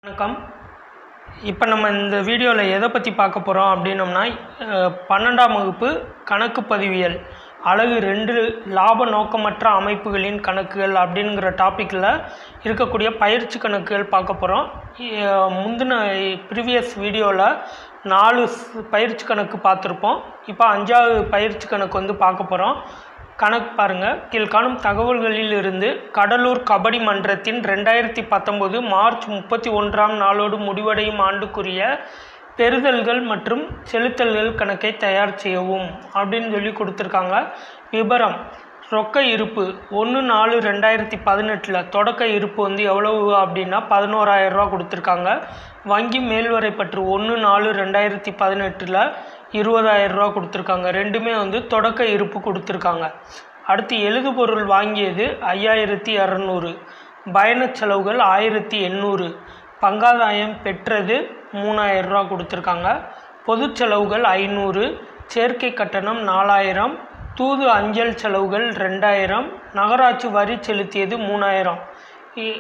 வணக்கம் இப்போ நம்ம இந்த வீடியோவில் எதை பற்றி பார்க்க போகிறோம் அப்படின்னம்னா அஹ், பன்னெண்டாம் வகுப்பு கணக்கு பதிவியல் அழகு ரெண்டு லாப நோக்கமற்ற அமைப்புகளின் கணக்குகள் அப்படிங்கிற டாப்பிக்கில் இருக்கக்கூடிய பயிற்சி கணக்குகள் பார்க்க போகிறோம் முந்தின ப்ரீவியஸ் வீடியோவில் நாலு ஸ்- பயிற்சி கணக்கு பார்த்துருப்போம் இப்போ அஞ்சாவது பயிற்சி கணக்கு வந்து பார்க்க போகிறோம் கணக்கு பாருங்க கீழ்காணும் தகவல்களில் இருந்து கடலூர் கபடி மன்றத்தின் ரெண்டாயிரத்தி பத்தொம்போது மார்ச் முப்பத்தி ஒன்றாம் நாளோடு முடிவடையும் ஆண்டுக்குரிய பெறுதல்கள் மற்றும் செலுத்தல்கள் கணக்கை தயார் செய்யவும் அப்படின்னு சொல்லி கொடுத்துருக்காங்க விபரம் ரொக்க இருப்பு ஒன்று நாலு ரெண்டாயிரத்தி பதினெட்டில் தொடக்க இருப்பு வந்து எவ்வளவு அப்படின்னா பதினோராயிரம் ரூபா கொடுத்துருக்காங்க வங்கி மேல்வரை பற்று ஒன்று நாலு ரெண்டாயிரத்தி பதினெட்டில் இருபதாயிரம் ரூபா கொடுத்துருக்காங்க ரெண்டுமே வந்து தொடக்க இருப்பு கொடுத்துருக்காங்க அடுத்து எழுதுபொருள் வாங்கியது ஐயாயிரத்தி இரநூறு பயணச் செலவுகள் ஆயிரத்தி எண்ணூறு பங்காதாயம் பெற்றது மூணாயிரம் ரூபா கொடுத்துருக்காங்க பொதுச் செலவுகள் ஐநூறு சேர்க்கை கட்டணம் நாலாயிரம் தூது அஞ்சல் செலவுகள் ரெண்டாயிரம் நகராட்சி வரி செலுத்தியது மூணாயிரம் இ-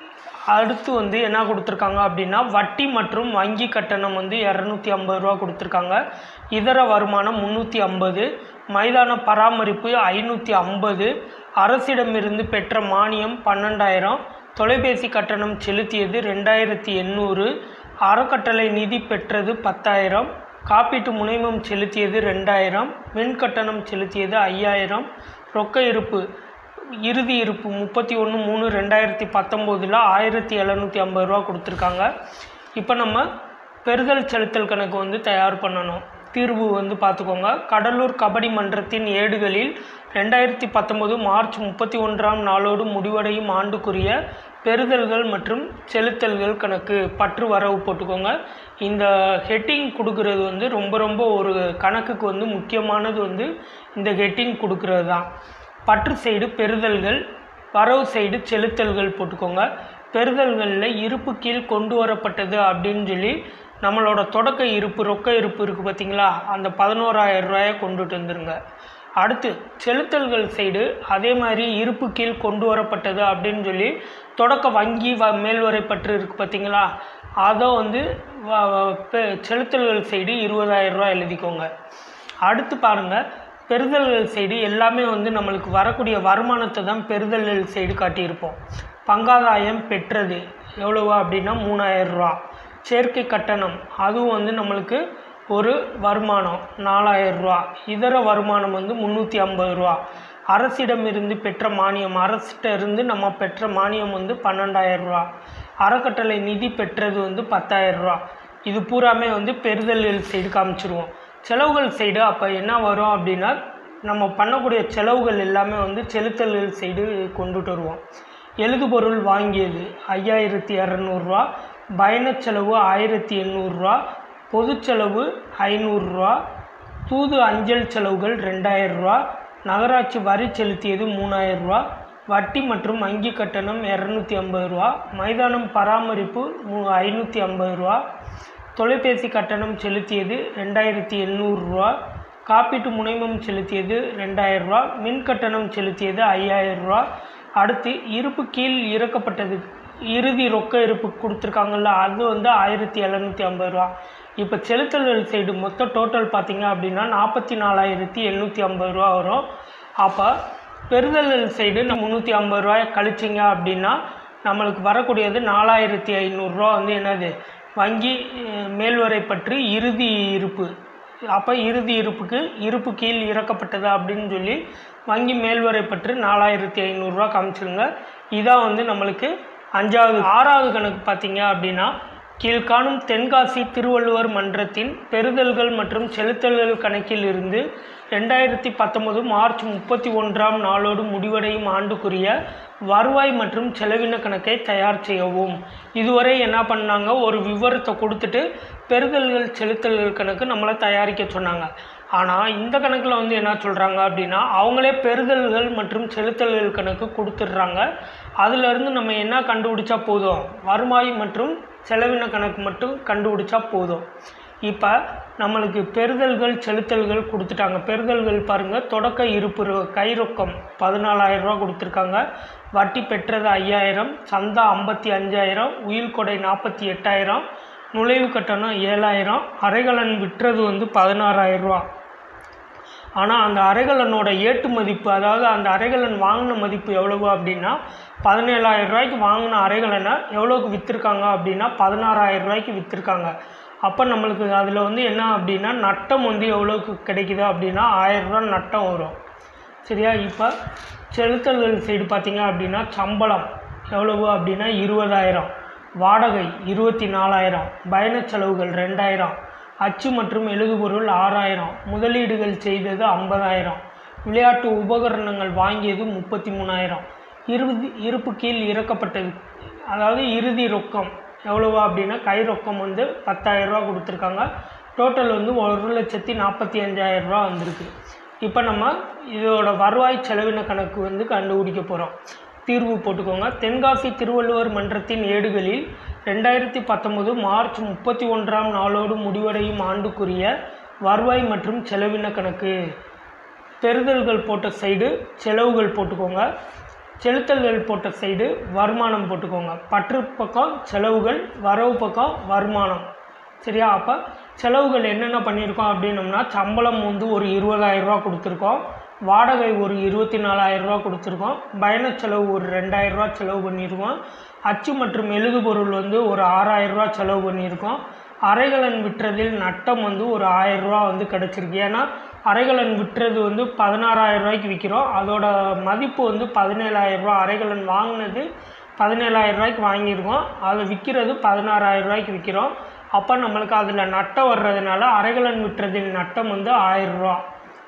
அடுத்து வந்து என்ன கொடுத்துருக்காங்க அப்படின்னா வட்டி மற்றும் வங்கி கட்டணம் வந்து இரநூத்தி ஐம்பது ரூபா கொடுத்துருக்காங்க இதர வருமானம் முந்நூற்றி ஐம்பது மைதான பராமரிப்பு ஐநூற்றி ஐம்பது அரசிடமிருந்து பெற்ற மானியம் பன்னெண்டாயிரம் தொலைபேசி கட்டணம் செலுத்தியது ரெண்டாயிரத்தி எண்ணூறு அறக்கட்டளை நிதி பெற்றது பத்தாயிரம் காப்பீட்டு முனைமம் செலுத்தியது ரெண்டாயிரம் மின் கட்டணம் செலுத்தியது ஐயாயிரம் ரொக்க இருப்பு இறுதி இருப்பு முப்பத்தி ஒன்று மூணு ரெண்டாயிரத்தி பத்தொம்போதில் ஆயிரத்தி எழுநூற்றி ஐம்பது ரூபா கொடுத்துருக்காங்க இப்போ நம்ம பெறுதல் செலுத்தல் கணக்கு வந்து தயார் பண்ணணும் தீர்வு வந்து பார்த்துக்கோங்க கடலூர் கபடி மன்றத்தின் ஏடுகளில் ரெண்டாயிரத்தி பத்தொம்போது மார்ச் முப்பத்தி ஒன்றாம் நாளோடு முடிவடையும் ஆண்டுக்குரிய பெறுதல்கள் மற்றும் செலுத்தல்கள் கணக்கு பற்று வரவு போட்டுக்கோங்க இந்த ஹெட்டிங் கொடுக்கறது வந்து ரொம்ப ரொம்ப ஒரு கணக்குக்கு வந்து முக்கியமானது வந்து இந்த ஹெட்டிங் கொடுக்கறது தான் பற்று சைடு பெறுதல்கள் வரவு சைடு செலுத்தல்கள் போட்டுக்கோங்க பெறுதல்களில் இருப்பு கீழ் கொண்டு வரப்பட்டது அப்படின்னு சொல்லி நம்மளோட தொடக்க இருப்பு ரொக்க இருப்பு இருக்குது பார்த்தீங்களா அந்த பதினோராயிரம் ரூபாயை கொண்டுட்டு வந்துருங்க அடுத்து செலுத்தல்கள் சைடு அதே மாதிரி இருப்பு கீழ் கொண்டு வரப்பட்டது அப்படின்னு சொல்லி தொடக்க வங்கி வ மேல்வரை பற்று இருக்குது பார்த்தீங்களா அதை வந்து வ- வ- பெ- செலுத்தல்கள் சைடு இருபதாயிரம் ரூபாய் எழுதிக்கோங்க அடுத்து பாருங்கள் பெறுதல்கள் சைடு எல்லாமே வந்து நம்மளுக்கு வரக்கூடிய வருமானத்தை தான் பெறுதல்கள் சைடு காட்டியிருப்போம் பங்காதாயம் பெற்றது எவ்வளவா அப்படின்னா மூணாயிரம் ரூபா சேர்க்கை கட்டணம் அதுவும் வந்து நம்மளுக்கு ஒரு வருமானம் நாலாயிரம் ரூபா இதர வருமானம் வந்து முந்நூற்றி ஐம்பது ரூபா அரசிடமிருந்து பெற்ற மானியம் அரசிட்ட இருந்து நம்ம பெற்ற மானியம் வந்து பன்னெண்டாயிரம் ரூபா அறக்கட்டளை நிதி பெற்றது வந்து பத்தாயிரம் ரூபா இது பூராமே வந்து பெறுதல்கள் சைடு காமிச்சிருவோம் செலவுகள் சைடு அப்போ என்ன வரும் அப்படின்னா நம்ம பண்ணக்கூடிய செலவுகள் எல்லாமே வந்து செலுத்தல்கள் சைடு கொண்டுட்டு வருவோம் எழுதுபொருள் வாங்கியது ஐயாயிரத்தி இரநூறுவா பயணச் செலவு ஆயிரத்தி எண்ணூறுரூவா பொதுச் செலவு ஐநூறுரூவா தூது அஞ்சல் செலவுகள் ரெண்டாயிரம் ரூபா நகராட்சி வரி செலுத்தியது மூணாயிரம் ரூபா வட்டி மற்றும் வங்கி கட்டணம் இரநூத்தி ஐம்பது ரூபா மைதானம் பராமரிப்பு மூ ஐநூற்றி ஐம்பது ரூபா தொலைபேசி கட்டணம் செலுத்தியது ரெண்டாயிரத்தி எண்ணூறுரூவா காப்பீட்டு முனைமம் செலுத்தியது ரெண்டாயிரம் ரூபா மின் கட்டணம் செலுத்தியது ஐயாயிரம் ரூபா அடுத்து இருப்பு கீழ் இறக்கப்பட்டது இறுதி ரொக்க இருப்பு கொடுத்துருக்காங்கல்ல அது வந்து ஆயிரத்தி எழுநூற்றி ஐம்பது ரூபா இப்போ செலுத்தல்கள் சைடு மொத்த டோட்டல் பார்த்தீங்க அப்படின்னா நாற்பத்தி நாலாயிரத்தி எண்ணூற்றி ஐம்பது ரூபா வரும் அப்போ பெறுதல்கள் சைடு முந்நூற்றி ஐம்பது ரூபாய் கழிச்சிங்க அப்படின்னா நம்மளுக்கு வரக்கூடியது நாலாயிரத்தி ஐநூறுரூவா வந்து என்னது வங்கி அஹ், மேல்வரை பற்றி இறுதி இருப்பு அப்போ இறுதி இருப்புக்கு இருப்பு கீழ் இறக்கப்பட்டது அப்படின்னு சொல்லி வங்கி மேல்வரை பற்று நாலாயிரத்தி ஐநூறுரூவா காமிச்சிருங்க இதான் வந்து நம்மளுக்கு அஞ்சாவது ஆறாவது கணக்கு பார்த்தீங்க அப்படின்னா கீழ்காணும் தென்காசி திருவள்ளுவர் மன்றத்தின் பெறுதல்கள் மற்றும் செலுத்தல்கள் கணக்கில் இருந்து ரெண்டாயிரத்தி பத்தொன்பது மார்ச் முப்பத்தி ஒன்றாம் நாளோடு முடிவடையும் ஆண்டுக்குரிய வருவாய் மற்றும் செலவின கணக்கை தயார் செய்யவும் இதுவரை என்ன பண்ணாங்க ஒரு விவரத்தை கொடுத்துட்டு பெறுதல்கள் செலுத்தல்கள் கணக்கு நம்மளை தயாரிக்க சொன்னாங்க ஆனால் இந்த கணக்கில் வந்து என்ன சொல்கிறாங்க அப்படின்னா அவங்களே பெறுதல்கள் மற்றும் செலுத்தல்கள் கணக்கு கொடுத்துட்றாங்க அதிலிருந்து நம்ம என்ன கண்டுபிடிச்சா போதும் வருவாய் மற்றும் செலவின கணக்கு மட்டும் கண்டுபிடிச்சா போதும் இப்போ நம்மளுக்கு பெறுதல்கள் செலுத்தல்கள் கொடுத்துட்டாங்க பெறுதல்கள் பாருங்கள் தொடக்க இருப்பு ரொ- கை ரொக்கம் பதினாலாயிரம் ரூபா கொடுத்துருக்காங்க வட்டி பெற்றது ஐயாயிரம் சந்தா ஐம்பத்தி அஞ்சாயிரம் உயில் கொடை நாற்பத்தி எட்டாயிரம் நுழைவு கட்டணம் ஏழாயிரம் அரைகலன் விற்றது வந்து பதினாறாயிரம் ரூபா ஆனால் அந்த அரைகலனோட ஏட்டு மதிப்பு அதாவது அந்த அரைகலன் வாங்கின மதிப்பு எவ்வளவு அப்படின்னா பதினேழாயிரம் ரூபாய்க்கு வாங்கின அரைகலனை எவ்வளோக்கு விற்றுருக்காங்க அப்படின்னா பதினாறாயிரம் ரூபாய்க்கு விற்றுருக்காங்க அப்போ நம்மளுக்கு அதில் வந்து என்ன அப்படின்னா நட்டம் வந்து எவ்வளோக்கு கிடைக்குது அப்படின்னா ஆயிரம் ரூபா நட்டம் வரும் சரியா இப்போ செலுத்தல்கள் சைடு பார்த்தீங்க அப்படின்னா சம்பளம் எவ்வளவு அப்படின்னா இருபதாயிரம் வாடகை இருபத்தி நாலாயிரம் பயணச் செலவுகள் ரெண்டாயிரம் அச்சு மற்றும் எழுதுபொருள் ஆறாயிரம் முதலீடுகள் செய்தது ஐம்பதாயிரம் விளையாட்டு உபகரணங்கள் வாங்கியது முப்பத்தி மூணாயிரம் இறுதி இருப்பு கீழ் இறக்கப்பட்டது அதாவது இறுதி ரொக்கம் எவ்வளவா அப்படின்னா கை ரொக்கம் வந்து பத்தாயிரம் ரூபா கொடுத்துருக்காங்க டோட்டல் வந்து ஒரு லட்சத்தி நாற்பத்தி அஞ்சாயிரம் ரூபா வந்திருக்கு இப்போ நம்ம இதோட வருவாய் செலவின கணக்கு வந்து கண்டுபிடிக்க போகிறோம் தீர்வு போட்டுக்கோங்க தென்காசி திருவள்ளுவர் மன்றத்தின் ஏடுகளில் ரெண்டாயிரத்தி பத்தொன்பது மார்ச் முப்பத்தி ஒன்றாம் நாளோடு முடிவடையும் ஆண்டுக்குரிய வருவாய் மற்றும் செலவின கணக்கு பெறுதல்கள் போட்ட சைடு செலவுகள் போட்டுக்கோங்க செலுத்தல்கள் போட்ட சைடு வருமானம் போட்டுக்கோங்க பற்று பக்கம் செலவுகள் வரவு பக்கம் வருமானம் சரியா அப்போ செலவுகள் என்னென்ன பண்ணியிருக்கோம் அப்படின்னம்னா சம்பளம் வந்து ஒரு இருபதாயிரம் ரூபா கொடுத்துருக்கோம் வாடகை ஒரு இருபத்தி நாலாயிரம் ரூபா கொடுத்துருக்கோம் பயணச் செலவு ஒரு ரெண்டாயிரம் ரூபா செலவு பண்ணியிருக்கோம் அச்சு மற்றும் எழுதுபொருள் வந்து ஒரு ஆறாயிரம் ரூபா செலவு பண்ணியிருக்கோம் அரைகலன் விற்றதில் நட்டம் வந்து ஒரு ஆயிரம் ரூபா வந்து கிடச்சிருக்கு ஏன்னா அரைகலன் விற்றது வந்து பதினாறாயிரம் ரூபாய்க்கு விற்கிறோம் அதோட மதிப்பு வந்து பதினேழாயிரம் ரூபா அரைகலன் வாங்கினது பதினேழாயிரம் ரூபாய்க்கு வாங்கியிருக்கோம் அதை விற்கிறது பதினாறாயிரம் ரூபாய்க்கு விற்கிறோம் அப்போ நம்மளுக்கு அதில் நட்டம் வர்றதுனால அரைகலன் விற்றதில் நட்டம் வந்து ஆயிரம் ரூபா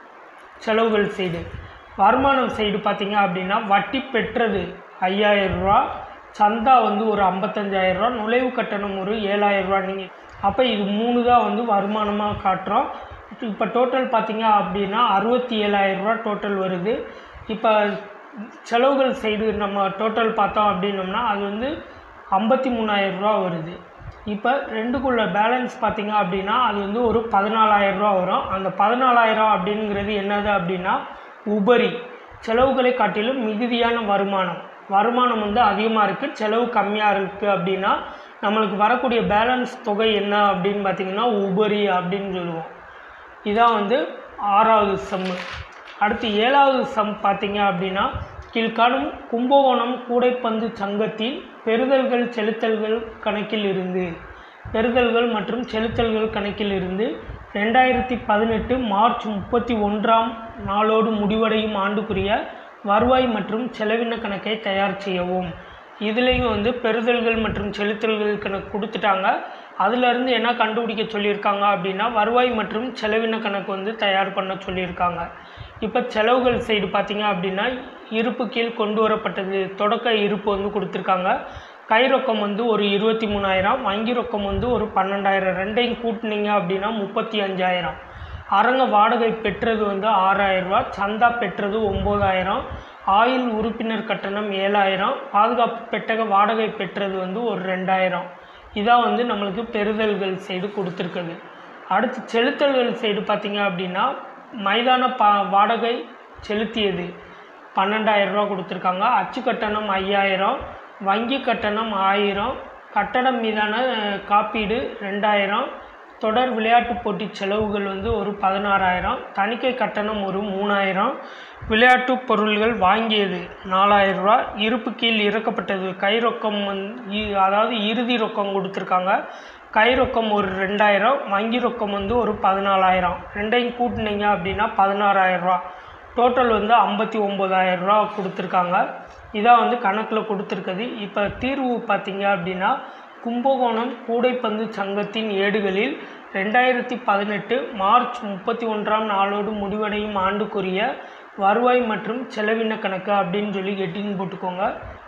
செலவுகள் சைடு வருமானம் சைடு பார்த்தீங்க அப்படின்னா வட்டி பெற்றது ஐயாயிரம் ரூபா சந்தா வந்து ஒரு ஐம்பத்தஞ்சாயிரம் ரூபா நுழைவு கட்டணம் ஒரு ஏழாயிரம் ரூபா நீங்கள் அப்போ இது மூணு தான் வந்து வருமானமாக காட்டுறோம் இப்போ டோட்டல் பார்த்தீங்க அப்படின்னா அறுபத்தி ஏழாயிரம் ரூபா டோட்டல் வருது இப்போ செலவுகள் சைடு நம்ம டோட்டல் பார்த்தோம் அப்படின்னோம்னா அது வந்து ஐம்பத்தி மூணாயிரம் ரூபா வருது இப்போ ரெண்டுக்குள்ள பேலன்ஸ் பார்த்தீங்க அப்படின்னா அது வந்து ஒரு பதினாலாயிரம் ரூபா வரும் அந்த பதினாலாயிரம் அப்படிங்கிறது என்னது அப்படின்னா உபரி செலவுகளை காட்டிலும் மிகுதியான வருமானம் வருமானம் வந்து அதிகமாக இருக்குது செலவு கம்மியாக இருக்குது அப்படின்னா நம்மளுக்கு வரக்கூடிய பேலன்ஸ் தொகை என்ன அப்படின்னு பார்த்தீங்கன்னா உபரி அப்படின்னு சொல்லுவோம் இதான் வந்து ஆறாவது சம்மு அடுத்து ஏழாவது சம் பார்த்தீங்க அப்படின்னா கீழ்காணும் கும்பகோணம் கூடைப்பந்து சங்கத்தின் பெறுதல்கள் செலுத்தல்கள் கணக்கில் இருந்து பெறுதல்கள் மற்றும் செலுத்தல்கள் கணக்கில் இருந்து ரெண்டாயிரத்தி பதினெட்டு மார்ச் முப்பத்தி ஒன்றாம் நாளோடு முடிவடையும் ஆண்டுக்குரிய வருவாய் மற்றும் செலவின கணக்கை தயார் செய்யவும் இதுலேயும் வந்து பெறுதல்கள் மற்றும் செலுத்தல்கள் கணக்கு கொடுத்துட்டாங்க அதுலேருந்து என்ன கண்டுபிடிக்க சொல்லியிருக்காங்க அப்படின்னா வருவாய் மற்றும் செலவின கணக்கு வந்து தயார் பண்ண சொல்லியிருக்காங்க இப்போ செலவுகள் சைடு பார்த்தீங்க அப்படின்னா இருப்பு கீழ் கொண்டு வரப்பட்டது தொடக்க இருப்பு வந்து கொடுத்துருக்காங்க கை ரொக்கம் வந்து ஒரு இருபத்தி மூணாயிரம் வங்கி ரொக்கம் வந்து ஒரு பன்னெண்டாயிரம் ரெண்டையும் கூட்டினீங்க அப்படின்னா முப்பத்தி அஞ்சாயிரம் அரங்க வாடகை பெற்றது வந்து ஆறாயிரம் ரூபா சந்தா பெற்றது ஒம்பதாயிரம் ஆயில் உறுப்பினர் கட்டணம் ஏழாயிரம் பாதுகாப்பு பெட்டக வாடகை பெற்றது வந்து ஒரு ரெண்டாயிரம் இதான் வந்து நம்மளுக்கு பெறுதல்கள் சைடு கொடுத்துருக்குது அடுத்து செலுத்தல்கள் சைடு பார்த்தீங்க அப்படின்னா மைதான பா வாடகை செலுத்தியது பன்னெண்டாயிரம் ரூபா கொடுத்துருக்காங்க அச்சு கட்டணம் ஐயாயிரம் வங்கி கட்டணம் ஆயிரம் கட்டடம் மீதான அஹ், காப்பீடு ரெண்டாயிரம் தொடர் விளையாட்டுப் போட்டி செலவுகள் வந்து ஒரு பதினாறாயிரம் தணிக்கை கட்டணம் ஒரு மூணாயிரம் விளையாட்டுப் பொருள்கள் வாங்கியது நாலாயிரம் ரூபா இருப்பு கீழ் இறக்கப்பட்டது கை ரொக்கம் வந்து அதாவது இறுதி ரொக்கம் கொடுத்துருக்காங்க கை ரொக்கம் ஒரு ரெண்டாயிரம் வங்கி ரொக்கம் வந்து ஒரு பதினாலாயிரம் ரெண்டையும் கூட்டினீங்க அப்படின்னா பதினாறாயிரம் ரூபா டோட்டல் வந்து ஐம்பத்தி ஒம்பதாயிரம் ரூபா கொடுத்துருக்காங்க இதான் வந்து கணக்கில் கொடுத்துருக்குது இப்போ தீர்வு பார்த்தீங்க அப்படின்னா கும்பகோணம் கூடைப்பந்து சங்கத்தின் ஏடுகளில் ரெண்டாயிரத்தி பதினெட்டு மார்ச் முப்பத்தி ஒன்றாம் நாளோடு முடிவடையும் ஆண்டுக்குரிய வருவாய் மற்றும் செலவின கணக்கு அப்படின்னு சொல்லி ஹெட்டிங் போட்டுக்கோங்க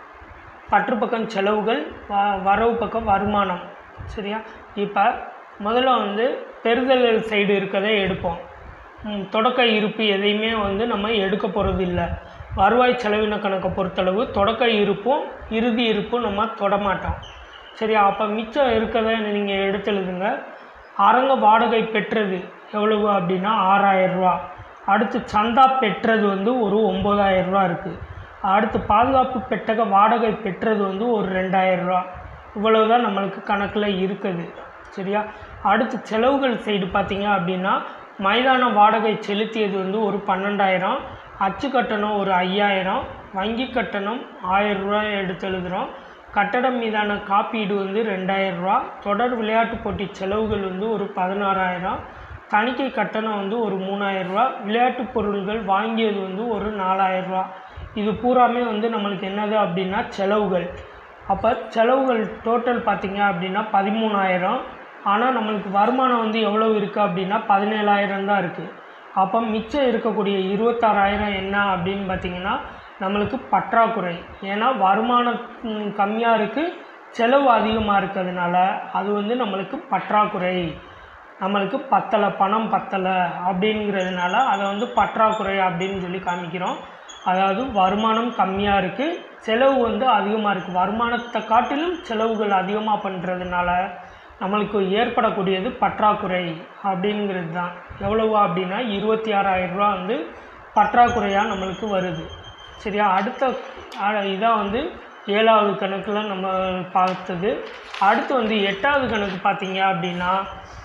பற்று பக்கம் செலவுகள் வ வரவு பக்கம் வருமானம் சரியா இப்போ முதல்ல வந்து பெறுதல் சைடு இருக்கதை எடுப்போம் ம், தொடக்க இருப்பு எதையுமே வந்து நம்ம எடுக்க போகிறது இல்லை வருவாய் செலவின கணக்கை பொறுத்தளவு தொடக்க இருப்பும் இறுதி இருப்பும் நம்ம தொடமாட்டோம் சரியா அப்போ மிச்சம் இருக்கதை நீங்கள் எடுத்து எழுதுங்க அரங்க வாடகை பெற்றது எவ்வளவு அப்படின்னா ஆறாயிரம் ரூபா அடுத்து சந்தா பெற்றது வந்து ஒரு ஒம்பதாயிரம் ரூபா இருக்குது அடுத்து பாதுகாப்பு பெட்டக வாடகை பெற்றது வந்து ஒரு ரெண்டாயிரம் ரூபா இவ்வளவு தான் நம்மளுக்கு கணக்கில் இருக்குது சரியா அடுத்து செலவுகள் சைடு பார்த்தீங்க அப்படின்னா மைதான வாடகை செலுத்தியது வந்து ஒரு பன்னெண்டாயிரம் அச்சு கட்டணம் ஒரு ஐயாயிரம் வங்கி கட்டணம் ஆயிரம் ரூபாய் எடுத்து எழுதுகிறோம் கட்டடம் மீதான காப்பீடு வந்து ரெண்டாயிரம் ரூபா தொடர் விளையாட்டுப் போட்டி செலவுகள் வந்து ஒரு பதினாறாயிரம் தணிக்கை கட்டணம் வந்து ஒரு மூணாயிரம் ரூபா விளையாட்டுப் பொருள்கள் வாங்கியது வந்து ஒரு நாலாயிரம் ரூபா இது பூராமே வந்து நம்மளுக்கு என்னது அப்படின்னா செலவுகள் அப்போ செலவுகள் டோட்டல் பார்த்தீங்க அப்படின்னா பதிமூணாயிரம் ஆனால் நம்மளுக்கு வருமானம் வந்து எவ்வளவு இருக்குது அப்படின்னா பதினேழாயிரம் தான் இருக்குது அப்போ மிச்சம் இருக்கக்கூடிய இருபத்தாறாயிரம் என்ன அப்படின்னு பார்த்தீங்கன்னா நம்மளுக்கு பற்றாக்குறை ஏன்னா வருமானம் ம், கம்மியாக இருக்குது செலவு அதிகமாக இருக்கிறதுனால அது வந்து நம்மளுக்கு பற்றாக்குறை நம்மளுக்கு பத்தலை பணம் பத்தலை அப்படிங்கிறதுனால அதை வந்து பற்றாக்குறை அப்படின்னு சொல்லி காமிக்கிறோம் அதாவது வருமானம் கம்மியாக இருக்குது செலவு வந்து அதிகமாக இருக்குது வருமானத்தை காட்டிலும் செலவுகள் அதிகமாக பண்ணுறதுனால நம்மளுக்கு ஏற்படக்கூடியது பற்றாக்குறை அப்படிங்கிறது தான் எவ்வளவு அப்படின்னா இருபத்தி ஆறாயிரம் ரூபா வந்து பற்றாக்குறையாக நம்மளுக்கு வருது சரியா அடுத்த அ- இதான் வந்து ஏழாவது கணக்கில் நம்ம பார்த்தது அடுத்து வந்து எட்டாவது கணக்கு பார்த்தீங்க அப்படின்னா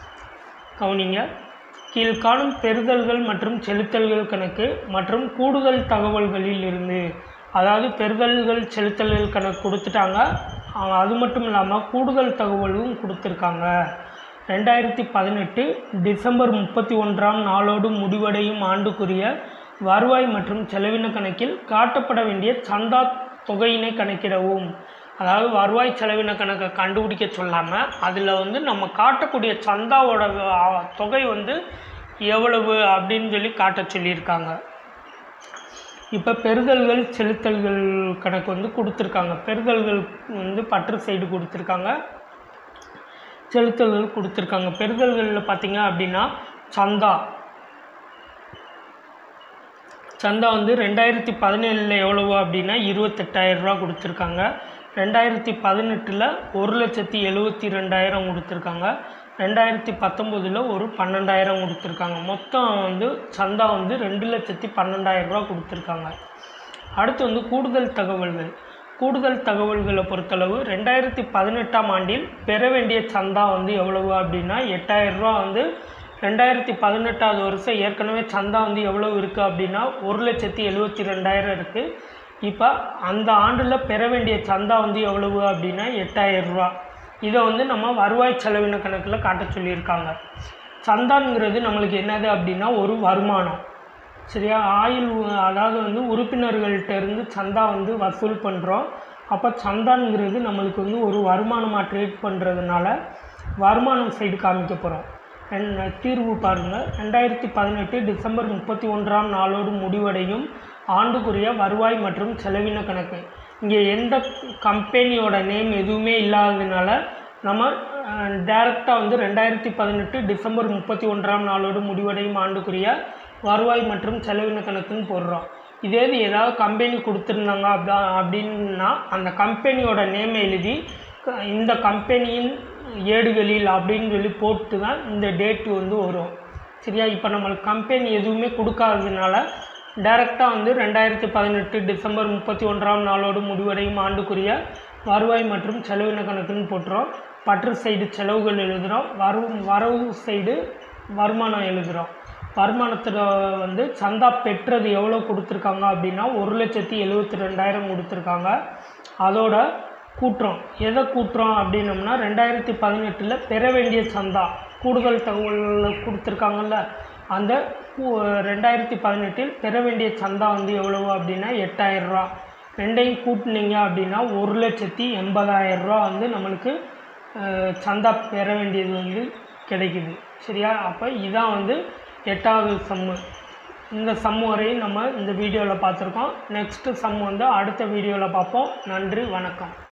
கவனிங்க கீழ்காணும் பெறுதல்கள் மற்றும் செலுத்தல்கள் கணக்கு மற்றும் கூடுதல் தகவல்களில் இருந்து அதாவது பெறுதல்கள் செலுத்தல்கள் கணக்கு கொடுத்துட்டாங்க அஹ் அது மட்டும் இல்லாமல் கூடுதல் தகவலும் கொடுத்துருக்காங்க ரெண்டாயிரத்தி பதினெட்டு டிசம்பர் முப்பத்தி ஒன்றாம் நாளோடு முடிவடையும் ஆண்டுக்குரிய வருவாய் மற்றும் செலவின கணக்கில் காட்டப்பட வேண்டிய சந்தா தொகையினை கணக்கிடவும் அதாவது வருவாய் செலவின கணக்கை கண்டுபிடிக்க சொல்லாமல் அதில் வந்து நம்ம காட்டக்கூடிய சந்தாவோட அஹ், தொகை வந்து எவ்வளவு அப்படின்னு சொல்லி காட்ட சொல்லியிருக்காங்க இப்போ பெறுதல்கள் செலுத்தல்கள் கணக்கு வந்து கொடுத்துருக்காங்க பெறுதல்கள் வந்து பற்று சைடு கொடுத்துருக்காங்க செலுத்தல்கள் கொடுத்துருக்காங்க பெறுதல்களில் பார்த்தீங்க அப்படின்னா சந்தா சந்தா வந்து ரெண்டாயிரத்தி பதினேழில் எவ்வளவு அப்படின்னா இருபத்தெட்டாயிரம் ரூபா கொடுத்துருக்காங்க ரெண்டாயிரத்தி பதினெட்டில் ஒரு லட்சத்தி எழுபத்தி ரெண்டாயிரம் கொடுத்துருக்காங்க ரெண்டாயிரத்தி பத்தொம்போதில் ஒரு பன்னெண்டாயிரம் கொடுத்துருக்காங்க மொத்தம் வந்து சந்தா வந்து ரெண்டு லட்சத்தி பன்னெண்டாயிரம் ரூபா கொடுத்துருக்காங்க அடுத்து வந்து கூடுதல் தகவல்கள் கூடுதல் தகவல்களை பொறுத்தளவு ரெண்டாயிரத்தி பதினெட்டாம் ஆண்டில் பெற வேண்டிய சந்தா வந்து எவ்வளவு அப்படின்னா எட்டாயிரம் ரூபா வந்து ரெண்டாயிரத்தி பதினெட்டாவது வருஷம் ஏற்கனவே சந்தா வந்து எவ்வளவு இருக்குது அப்படின்னா ஒரு லட்சத்தி எழுபத்தி ரெண்டாயிரம் இருக்குது இப்போ அந்த ஆண்டில் பெற வேண்டிய சந்தா வந்து எவ்வளவு அப்படின்னா எட்டாயிரம் ரூபா இதை வந்து நம்ம வருவாய் செலவின கணக்கில் காட்ட சொல்லியிருக்காங்க சந்தாங்கிறது நம்மளுக்கு என்னது அப்படின்னா ஒரு வருமானம் சரியா ஆயில் உ- அதாவது வந்து உறுப்பினர்கள்ட்ட இருந்து சந்தா வந்து வசூல் பண்ணுறோம் அப்போ சந்தாங்கிறது நம்மளுக்கு வந்து ஒரு வருமானமாக ட்ரீட் பண்ணுறதுனால வருமானம் சைடு காமிக்க போகிறோம் தீர்வு பாருங்கள் ரெண்டாயிரத்தி பதினெட்டு டிசம்பர் முப்பத்தி ஒன்றாம் நாளோடு முடிவடையும் ஆண்டுக்குரிய வருவாய் மற்றும் செலவின கணக்கு இங்கே எந்த கம்பெனியோட நேம் எதுவுமே இல்லாததுனால நம்ம டைரெக்டாக வந்து ரெண்டாயிரத்தி பதினெட்டு டிசம்பர் முப்பத்தி ஒன்றாம் நாளோடு முடிவடையும் ஆண்டுக்குரிய வருவாய் மற்றும் செலவின கணக்குன்னு போடுறோம் இதே இது ஏதாவது கம்பெனி கொடுத்துருந்தாங்க அப்படி அப்படின்னா அந்த கம்பெனியோட நேமை எழுதி க- இந்த கம்பெனியின் ஏடுகளில் அப்படின்னு சொல்லி போட்டு தான் இந்த டேட்டு வந்து வரும் சரியா இப்போ நம்மளுக்கு கம்பெனி எதுவுமே கொடுக்காததுனால டைரெக்டாக வந்து ரெண்டாயிரத்தி பதினெட்டு டிசம்பர் முப்பத்தி ஒன்றாம் நாளோடு முடிவடையும் ஆண்டுக்குரிய வருவாய் மற்றும் செலவின கணக்குன்னு போட்டுறோம் பற்று சைடு செலவுகள் எழுதுகிறோம் வரவு வரவு சைடு வருமானம் எழுதுகிறோம் வருமானத்தில் வந்து சந்தா பெற்றது எவ்வளோ கொடுத்துருக்காங்க அப்படின்னா ஒரு லட்சத்தி எழுபத்தி ரெண்டாயிரம் கொடுத்துருக்காங்க அதோட கூட்டுறோம் எதை கூட்டுறோம் அப்படின்னம்னா ரெண்டாயிரத்தி பதினெட்டில் பெற வேண்டிய சந்தா கூடுதல் தகவல் கொடுத்துருக்காங்கல்ல அந்த கூ- ரெண்டாயிரத்தி பதினெட்டில் பெற வேண்டிய சந்தா வந்து எவ்வளவு அப்படின்னா எட்டாயிரம் ரூபா ரெண்டையும் கூட்டினீங்க அப்படின்னா ஒரு லட்சத்தி எண்பதாயிரம் ரூபா வந்து நம்மளுக்கு அஹ், சந்தா பெற வேண்டியது வந்து கிடைக்குது சரியா அப்போ இதான் வந்து எட்டாவது சம்மு இந்த சம் வரையும் நம்ம இந்த வீடியோவில் பார்த்துருக்கோம் நெக்ஸ்ட்டு சம் வந்து அடுத்த வீடியோவில் பார்ப்போம் நன்றி வணக்கம்